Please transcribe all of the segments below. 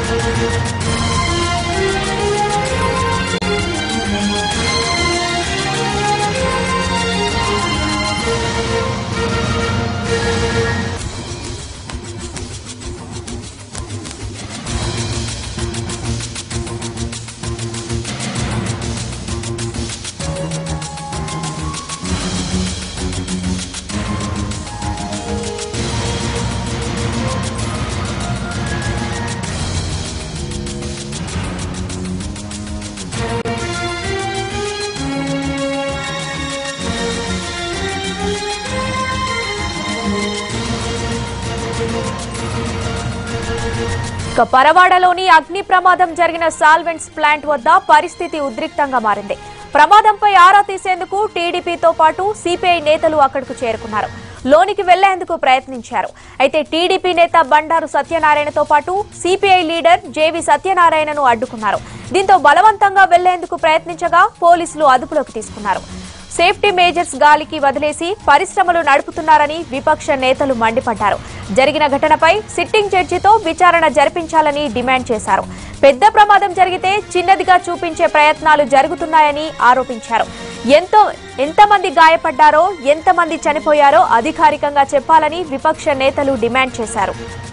ఇక పరవాడలోని అగ్ని ప్రమాదం జరిగిన సాల్వెంట్స్ ప్లాంట్ వద్ద పరిస్థితి ఉద్రిక్తంగా మారింది ప్రమాదంపై ఆరా తీసేందుకు టీడీపీతో పాటు సిపిఐ నేతలు అక్కడకు చేరుకున్నారు లోనికి వెళ్లేందుకు ప్రయత్నించారు అయితే టీడీపీ నేత బండారు సత్యనారాయణతో పాటు సిపిఐ లీడర్ జేవి సత్యనారాయణను అడ్డుకున్నారు దీంతో బలవంతంగా వెళ్లేందుకు ప్రయత్నించగా పోలీసులు అదుపులోకి తీసుకున్నారు సేఫ్టీ మేజర్స్ గాలికి వదిలేసి పరిశ్రమలు నడుపుతున్నారని విపక్ష నేతలు మండిపడ్డారు జరిగిన ఘటనపై సిట్టింగ్ జడ్జితో విచారణ జరిపించాలని డిమాండ్ చేశారు పెద్ద ప్రమాదం జరిగితే చిన్నదిగా చూపించే ప్రయత్నాలు జరుగుతున్నాయని ఆరోపించారు ఎంతో ఎంతమంది గాయపడ్డారో ఎంతమంది చనిపోయారో అధికారికంగా చెప్పాలని విపక్ష నేతలు డిమాండ్ చేశారు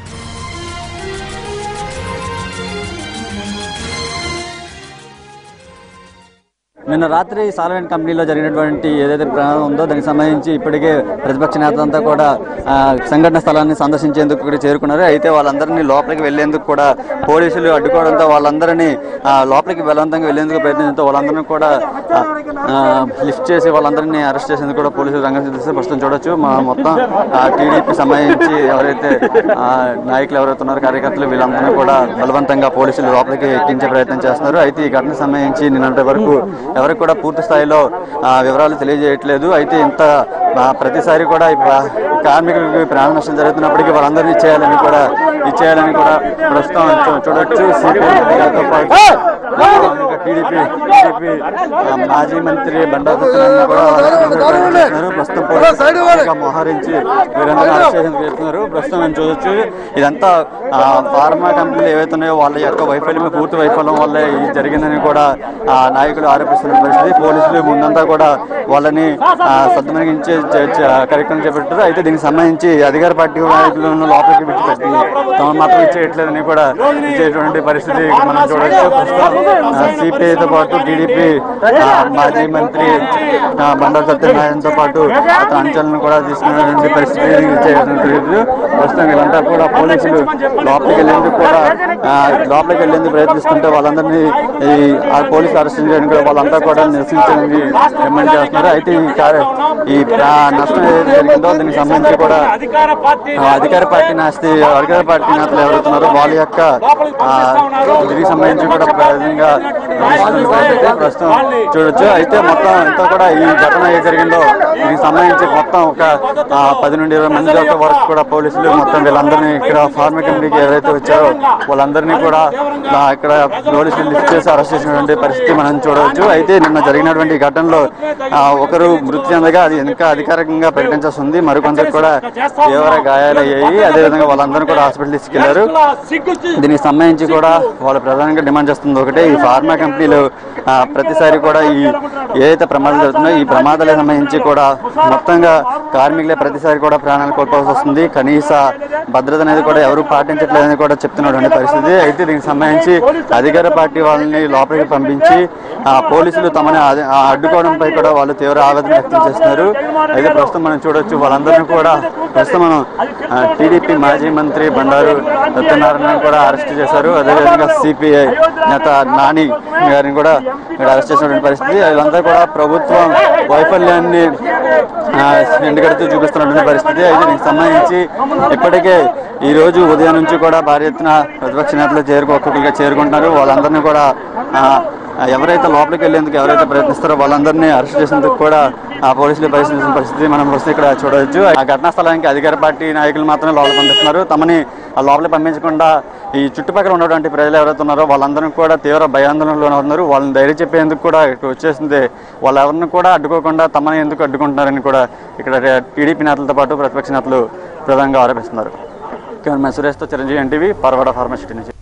నిన్న రాత్రి సాల్వెంట్ కంపెనీలో జరిగినటువంటి ఏదైతే ప్రమాదం ఉందో దానికి సంబంధించి ఇప్పటికే ప్రతిపక్ష నేతలంతా కూడా ఆ, సంఘటన స్థలాన్ని సందర్శించేందుకు ఇక్కడ చేరుకున్నారు అయితే వాళ్ళందరినీ లోపలికి వెళ్లేందుకు కూడా పోలీసులు అడ్డుకోవడంతో వాళ్ళందరినీ ఆ, లోపలికి బలవంతంగా వెళ్లేందుకు ప్రయత్నించడంతో వాళ్ళందరినీ కూడా ఆ, ఆ, లిఫ్ట్ చేసి వాళ్ళందరినీ అరెస్ట్ చేసేందుకు కూడా పోలీసులు రంగం సిద్ధిస్తే ప్రస్తుతం చూడొచ్చు మా మొత్తం టీడీపీ సంబంధించి ఎవరైతే ఆ, నాయకులు ఎవరైతే ఉన్నారో కార్యకర్తలు వీళ్ళందరినీ కూడా బలవంతంగా పోలీసులు లోపలికి ఎక్కించే ప్రయత్నం చేస్తున్నారు అయితే ఈ ఘటనకు సంబంధించి నిన్నటి వరకు ఎవరికి కూడా పూర్తి స్థాయిలో ఆ, వివరాలు తెలియజేయట్లేదు అయితే ఇంత ఆ, ప్రతిసారి కూడా ఈ ప్ర- కార్మికులకు ప్రాణ నష్టం జరుగుతున్నప్పటికీ వాళ్ళందరినీ ఇచ్చేయాలని కూడా ఇచ్చేయాలని కూడా ప్రస్తుతం చూ- చూడొచ్చు సిపిఐతో పాటు టీడీపీ టీడీపీ మాజీ మంత్రి బండారు సత్యనారాయణ కూడా చేస్తున్నారు. ప్రస్తుతం పోలీసులు ఇంకా మోహరించి వీరందరూ అరెస్ట్ చేసేందుకు చేస్తున్నారు ప్రస్తుతం మేము చూడొచ్చు ఇదంతా ఆ, ఫార్మా కంపెనీలు ఏవైతే ఉన్నాయో వాళ్ళ యొక్క వైఫల్యం పూర్తి వైఫల్యం వల్లే ఇది జరిగిందని కూడా ఆ, నాయకులు ఆరోపిస్తున్న పరిస్థితి పోలీసులు ముందంతా కూడా వాళ్ళని ఆ, సద్దుమణిగించే చే- చే- కార్యక్రమం చేపట్టారు అయితే దీనికి సంబంధించి అధికార పార్టీ నాయకులను లోపలికి విడిచిపెట్టి తమ మాత్రం ఇచ్చేయట్లేదని కూడా ఇచ్చేటువంటి పరిస్థితి మనం చూడొచ్చు ప్రస్తుతం సిపిఐతో పాటు టీడీపీ మాజీ మంత్రి ఆ, బండారు సత్యనారాయణతో పాటు అతని అంచెలను కూడా తీసుకున్నటువంటి పరిస్థితి చేయడం తెలియదు ప్రస్తుతం వీళ్ళంతా కూడా పోలీసులు లోపలికి వెళ్ళేందుకు కూడా ఆ, లోపలికి వెళ్ళేందుకు ప్రయత్నిస్తుంటే వాళ్ళందరినీ ఈ ఆ పోలీసులు అరెస్ట్ చేయడానికి కూడా వాళ్ళంతా కూడా నిరసించడానికి డిమాండ్ చేస్తున్నారు అయితే ఈ కార్య ఈ ఆ, నష్టం ఏదైతే జరిగిందో దీనికి సంబంధించి కూడా ఆ, అధికార పార్టీ నాస్తి అధికార పార్టీ నేతలు ఎవరుతున్నారో వాళ్ళ యొక్క ఆ, దీనికి సంబంధించి కూడా ప్రధానంగా పరిస్థితి ప్రస్తుతం చూడొచ్చు అయితే మొత్తం అంతా కూడా ఈ ఘటన ఏ జరిగిందో దీనికి సంబంధించి మొత్తం ఒక ఆ, పది నుండి ఇరవై మంది దాకా వరకు కూడా పోలీసులు మొత్తం వీళ్ళందరినీ ఇక్కడ ఫార్మా కంపెనీకి ఎవరైతే వచ్చారో వాళ్ళందరినీ కూడా ఆ, ఇక్కడ పోలీసులు లిఫ్ట్ చేసి అరెస్ట్ చేసినటువంటి పరిస్థితి మనం చూడవచ్చు అయితే నిన్న జరిగినటువంటి ఈ ఘటనలో ఆ, ఒకరు మృతి చెందగా అది ఇంకా అధికారికంగా ప్రకటించాల్సి ఉంది మరికొందరికి కూడా తీవ్ర గాయాలయ్యాయి అదేవిధంగా వాళ్ళందరూ కూడా హాస్పిటల్ తీసుకెళ్లారు దీనికి సంబంధించి కూడా వాళ్ళు ప్రధానంగా డిమాండ్ చేస్తుంది ఒకటే ఈ ఫార్మా కంపెనీలు ఆ, ప్రతిసారి కూడా ఈ ఏదైతే ప్రమాదాలు జరుగుతున్నాయో ఈ ప్రమాదాలకు సంబంధించి కూడా మొత్తంగా కార్మికులే ప్రతిసారి కూడా ప్రాణాలు కోల్పోవాల్సి వస్తుంది కనీస భద్రత అనేది కూడా ఎవరు పాటించట్లేదని కూడా చెప్తున్నటువంటి పరిస్థితి అయితే దీనికి సంబంధించి అధికార పార్టీ వాళ్ళని లోపలికి పంపించి ఆ, పోలీసులు తమని అద- ఆ, అడ్డుకోవడంపై కూడా వాళ్ళు తీవ్ర ఆవేదన వ్యక్తం చేస్తున్నారు అయితే ప్రస్తుతం మనం చూడొచ్చు వాళ్ళందరినీ కూడా ప్రస్తుతం మనం టీడీపీ మాజీ మంత్రి బండారు సత్యనారాయణ కూడా అరెస్ట్ చేశారు అదేవిధంగా సిపిఐ నేత నాని గారిని కూడా ఇక్కడ అరెస్ట్ చేసినటువంటి పరిస్థితి వీళ్ళంతా కూడా ప్రభుత్వం వైఫల్యాన్ని ఆ, ఎండగడుతూ చూపిస్తున్నటువంటి పరిస్థితి అయితే దీనికి సంబంధించి ఇప్పటికే ఈ రోజు ఉదయం నుంచి కూడా భారీ ఎత్తున ప్రతిపక్ష నేతలు చేరుకు ఒక్కొక్కరిగా చేరుకుంటున్నారు వాళ్ళందరినీ కూడా ఆ, ఎవరైతే లోపలికి వెళ్లేందుకు ఎవరైతే ప్రయత్నిస్తారో వాళ్ళందరినీ అరెస్ట్ చేసేందుకు కూడా ఆ పోలీసులు పరిశీలించిన పరిస్థితి మనం వస్తే ఇక్కడ చూడవచ్చు ఆ ఘటనా స్థలానికి అధికార పార్టీ నాయకులు మాత్రమే లోపల పంపిస్తున్నారు తమని ఆ లోపలికి పంపించకుండా ఈ చుట్టుపక్కల ఉన్నటువంటి ప్రజలు ఎవరైతే ఉన్నారో వాళ్ళందరూ కూడా తీవ్ర భయాందోళనలో ఉన్నారు వాళ్ళని ధైర్యం చెప్పేందుకు కూడా ఇక్కడ వచ్చేసింది వాళ్ళు ఎవరిని కూడా అడ్డుకోకుండా తమని ఎందుకు అడ్డుకుంటున్నారని కూడా ఇక్కడ టీడీపీ నేతలతో పాటు ప్రతిపక్ష నేతలు ప్రధానంగా ఆరోపిస్తున్నారు కెమెరామెన్ సురేష్తో చిరంజీవి ఎన్టీవీ పర్వాడ ఫార్మసిటీ నుంచి